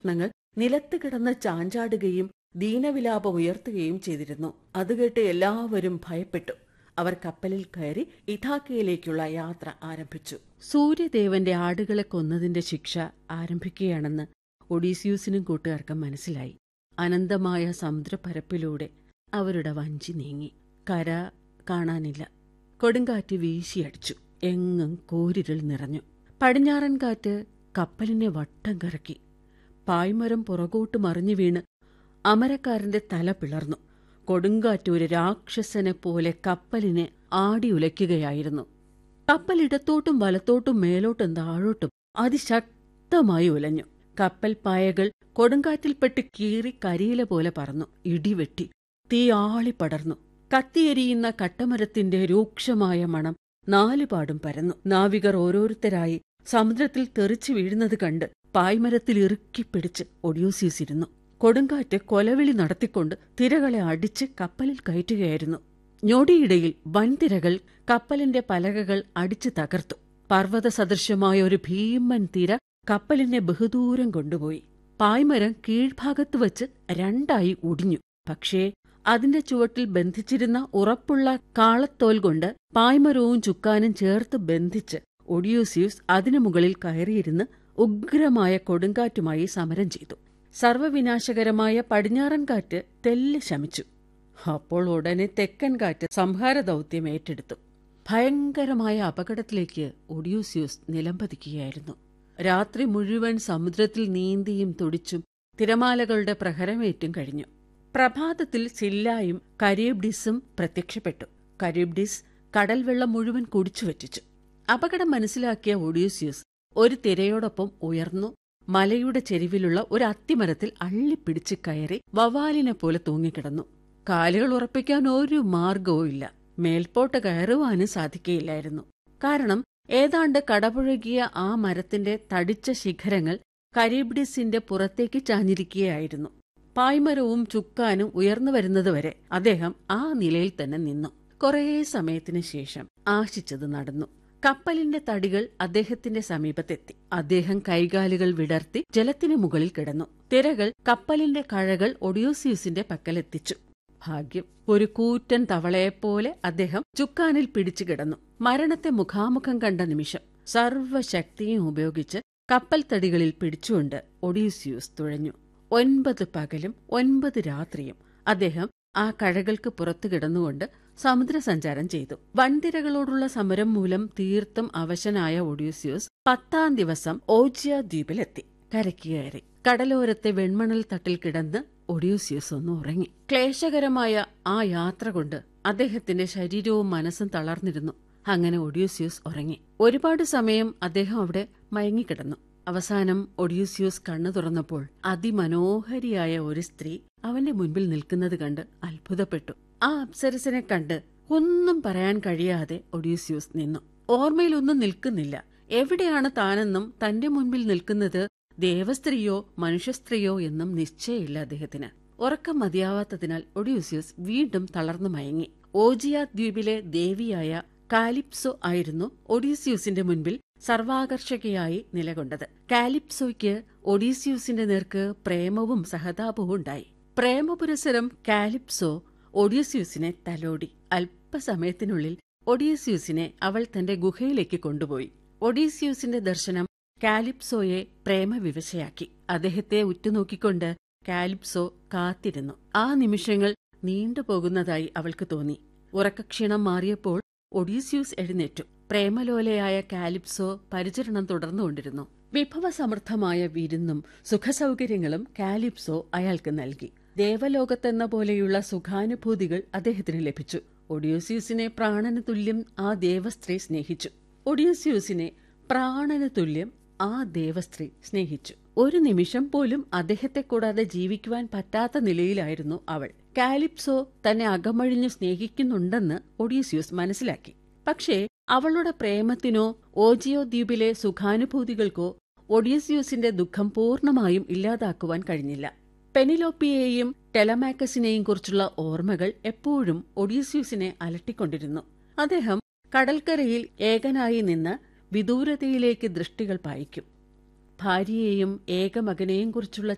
രത്നങ്ങൾ നിലത്ത് കിടന്ന് ചാഞ്ചാടുകയും ദീനവിലാപം ഉയർത്തുകയും ചെയ്തിരുന്നു അത് കേട്ട് എല്ലാവരും ഭയപ്പെട്ടു അവർ കപ്പലിൽ കയറി ഇഥാക്കയിലേക്കുള്ള യാത്ര ആരംഭിച്ചു സൂര്യദേവന്റെ ആടുകളെ കൊന്നതിന്റെ ശിക്ഷ ആരംഭിക്കുകയാണെന്ന് ഒഡീസിയൂസിനും കൂട്ടുകാർക്കും മനസ്സിലായി അനന്തമായ സമുദ്രപ്പരപ്പിലൂടെ അവരുടെ വഞ്ചി നീങ്ങി കര കാണാനില്ല കൊടുങ്കാറ്റ് വീശിയടിച്ചു എങ്ങും കൂരിരുൾ നിറഞ്ഞു പടിഞ്ഞാറൻ കാറ്റ് കപ്പലിനെ വട്ടം കറക്കി പായ്മരം പുറകോട്ട് മറിഞ്ഞു വീണ് അമരക്കാരന്റെ തല പിളർന്നു കൊടുങ്കാറ്റ് ഒരു രാക്ഷസനെ പോലെ കപ്പലിനെ ആടി ഉലയ്ക്കുകയായിരുന്നു കപ്പൽ ഇടത്തോട്ടും വലത്തോട്ടും മേലോട്ടും താഴോട്ടും അതിശക്തമായി ഉലഞ്ഞു കപ്പൽ പായകൾ കൊടുങ്കാറ്റിൽപ്പെട്ട് കീറി കരിയില പോലെ പറന്നു ഇടിവെട്ടി തീ ആളിപ്പടർന്നു കത്തിയെരിയുന്ന കട്ടമരത്തിന്റെ രൂക്ഷമായ മണം നാലുപാടും പരന്നു നാവികർ ഓരോരുത്തരായി സമുദ്രത്തിൽ തെറിച്ചു വീഴുന്നത് കണ്ട് പായ്മരത്തിൽ ഇറുക്കിപ്പിടിച്ച് ഒഡിയോസിയസ് ഇരുന്നു കൊടുങ്കാറ്റ് കൊലവിളി നടത്തിക്കൊണ്ട് തിരകളെ അടിച്ച് കപ്പലിൽ കയറ്റുകയായിരുന്നു ഞൊടിയിടയിൽ വൻതിരകൾ കപ്പലിന്റെ പലകകൾ അടിച്ചു തകർത്തു പർവ്വത സദൃശമായ ഒരു ഭീമൻ തിര കപ്പലിനെ ബഹുദൂരം കൊണ്ടുപോയി പായ്മരം കീഴ്ഭാഗത്ത് വച്ച് രണ്ടായി ഒടിഞ്ഞു പക്ഷേ അതിന്റെ ചുവട്ടിൽ ബന്ധിച്ചിരുന്ന ഉറപ്പുള്ള കാളത്തോൽ കൊണ്ട് പായ്മരവും ചുക്കാനും ചേർത്ത് ബന്ധിച്ച് ഒഡിയോസിയൂസ് അതിനു മുകളിൽ കയറിയിരുന്ന് ഉഗ്രമായ കൊടുങ്കാറ്റുമായി സമരം ചെയ്തു സർവവിനാശകരമായ പടിഞ്ഞാറൻ കാറ്റ് തെല്ല് ശമിച്ചു അപ്പോൾ ഉടനെ തെക്കൻ കാറ്റ് സംഹാര ദൗത്യം ഏറ്റെടുത്തു ഭയങ്കരമായ അപകടത്തിലേക്ക് ഒഡിയൂസിയൂസ് നിലംപതിക്കുകയായിരുന്നു രാത്രി മുഴുവൻ സമുദ്രത്തിൽ നീന്തിയും തുടിച്ചും തിരമാലകളുടെ പ്രഹരമേറ്റും കഴിഞ്ഞു പ്രഭാതത്തിൽ സില്ലായും കരീബ്ഡിസും പ്രത്യക്ഷപ്പെട്ടു കരീബ്ഡിസ് കടൽ വെള്ളം മുഴുവൻ കുടിച്ചു വറ്റിച്ചു അപകടം മനസ്സിലാക്കിയ ഒഡീസിയസ് ഒരു തിരയോടൊപ്പം ഉയർന്നു മലയുടെ ചെരിവിലുള്ള ഒരു അത്തിമരത്തിൽ അള്ളിപ്പിടിച്ച് കയറി വവാലിനെ പോലെ തൂങ്ങിക്കിടന്നു കാലുകൾ ഉറപ്പിക്കാൻ ഒരു മാർഗവും ഇല്ല മേൽപോട്ട് കയറുവാനും സാധിക്കുകയില്ലായിരുന്നു കാരണം ഏതാണ്ട് കടപുഴകിയ ആ മരത്തിന്റെ തടിച്ച ശിഖരങ്ങൾ കരീബ്ഡിസിന്റെ പുറത്തേക്ക് ചാഞ്ഞിരിക്കുകയായിരുന്നു പായ്മരവും ചുക്കാനും ഉയർന്നു വരുന്നതുവരെ അദ്ദേഹം ആ നിലയിൽ തന്നെ നിന്നു കുറേ സമയത്തിനു ശേഷം ആശിച്ചത് നടന്നു കപ്പലിന്റെ തടികൾ അദ്ദേഹത്തിന്റെ സമീപത്തെത്തി അദ്ദേഹം കൈകാലുകൾ വിടർത്തി ജലത്തിനു മുകളിൽ കിടന്നു തിരകൾ കപ്പലിന്റെ കഴകൾ ഒഡിയോസിയൂസിന്റെ പക്കലെത്തിച്ചു ഭാഗ്യം ഒരു കൂറ്റൻ തവളയെപ്പോലെ അദ്ദേഹം ചുക്കാനിൽ പിടിച്ചു കിടന്നു മരണത്തെ മുഖാമുഖം കണ്ട നിമിഷം സർവശക്തിയും ഉപയോഗിച്ച് കപ്പൽ തടികളിൽ പിടിച്ചുകൊണ്ട് ഒഡീസിയൂസ് തുഴഞ്ഞു ഒൻപത് പകലും ഒൻപത് രാത്രിയും അദ്ദേഹം ആ കഴകൾക്ക് പുറത്തു കിടന്നുകൊണ്ട് സമുദ്രസഞ്ചാരം ചെയ്തു വൻതിരകളോടുള്ള സമരം മൂലം തീർത്തും അവശനായ ഒഡ്യൂസിയോസ് പത്താം ദിവസം ഓജിയ ദ്വീപിലെത്തി കരയ്ക്ക് കയറി കടലോരത്തെ വെൺമണൽ തട്ടിൽ കിടന്ന് ഒഡ്യൂസിയസ് ഒന്ന് ഉറങ്ങി ക്ലേശകരമായ ആ യാത്ര കൊണ്ട് അദ്ദേഹത്തിന്റെ ശരീരവും മനസ്സും തളർന്നിരുന്നു അങ്ങനെ ഒഡ്യൂസിയസ് ഉറങ്ങി ഒരുപാട് സമയം അദ്ദേഹം അവിടെ മയങ്ങിക്കിടന്നു അവസാനം ഒഡ്യൂസിയൂസ് കണ്ണു തുറന്നപ്പോൾ അതിമനോഹരിയായ ഒരു സ്ത്രീ അവന്റെ മുൻപിൽ നിൽക്കുന്നത് കണ്ട് അത്ഭുതപ്പെട്ടു ആ അപ്സരസിനെ കണ്ട് ഒന്നും പറയാൻ കഴിയാതെ ഒഡ്യൂസിയൂസ് നിന്നു ഓർമ്മയിലൊന്നും നിൽക്കുന്നില്ല എവിടെയാണ് താനെന്നും തന്റെ മുൻപിൽ നിൽക്കുന്നത് ദേവസ്ത്രീയോ മനുഷ്യസ്ത്രീയോ എന്നും നിശ്ചയമില്ല അദ്ദേഹത്തിന് ഉറക്കം മതിയാവാത്തതിനാൽ ഒഡ്യൂസിയസ് വീണ്ടും തളർന്നു മയങ്ങി ഓജിയ ദ്വീപിലെ ദേവിയായ കാലിപ്സോ ആയിരുന്നു ഒഡീസിയൂസിന്റെ മുൻപിൽ സർവാകർഷകയായി നിലകൊണ്ടത് കാലിപ്സോയ്ക്ക് ഒഡീസിയൂസിന്റെ നേർക്ക് പ്രേമവും സഹതാപവും ഉണ്ടായി പ്രേമപുരസരം കാലിപ്സോ ഒഡീസിയൂസിനെ തലോടി അല്പസമയത്തിനുള്ളിൽ ഒഡീസിയൂസിനെ അവൾ തന്റെ ഗുഹയിലേക്ക് കൊണ്ടുപോയി ഒഡീസിയൂസിന്റെ ദർശനം കാലിപ്സോയെ പ്രേമവിവശയാക്കി അദ്ദേഹത്തെ ഉറ്റുനോക്കിക്കൊണ്ട് കാലിപ്സോ കാത്തിരുന്നു ആ നിമിഷങ്ങൾ നീണ്ടുപോകുന്നതായി അവൾക്ക് തോന്നി ഉറക്കക്ഷീണം മാറിയപ്പോൾ ഒഡീസ്യൂസ് എഴുന്നേറ്റു പ്രേമലോലയായ കാലിപ്സോ പരിചരണം തുടർന്നുകൊണ്ടിരുന്നു വിഭവസമൃദ്ധമായ വിരുന്നും സുഖസൗകര്യങ്ങളും കാലിപ്സോ അയാൾക്ക് നൽകി ദേവലോകത്തെന്ന പോലെയുള്ള സുഖാനുഭൂതികൾ അദ്ദേഹത്തിന് ലഭിച്ചു ഒഡിയോസ്യൂസിനെ പ്രാണന് തുല്യം ആ ദേവസ്ത്രീ സ്നേഹിച്ചു ഒഡിയോസ്യൂസിനെ പ്രാണന് തുല്യം ആ ദേവസ്ത്രീ സ്നേഹിച്ചു ഒരു നിമിഷം പോലും അദ്ദേഹത്തെ കൂടാതെ ജീവിക്കുവാൻ പറ്റാത്ത നിലയിലായിരുന്നു അവൾ കാലിപ്സോ തന്നെ അകമഴിഞ്ഞു സ്നേഹിക്കുന്നുണ്ടെന്ന് ഒഡീസിയൂസ് മനസ്സിലാക്കി പക്ഷേ അവളുടെ പ്രേമത്തിനോ ഓജിയോ ദ്വീപിലെ സുഖാനുഭൂതികൾക്കോ ഒഡീസിയൂസിന്റെ ദുഃഖം പൂർണ്ണമായും ഇല്ലാതാക്കുവാൻ കഴിഞ്ഞില്ല പെനിലോപ്പിയെയും ടെലമാക്കസിനെയും കുറിച്ചുള്ള ഓർമ്മകൾ എപ്പോഴും ഒഡീസ്യൂസിനെ അലട്ടിക്കൊണ്ടിരുന്നു അദ്ദേഹം കടൽക്കരയിൽ ഏകനായി നിന്ന് വിദൂരതയിലേക്ക് ദൃഷ്ടികൾ പായിക്കും ഭാര്യയെയും ഏകമകനെയും കുറിച്ചുള്ള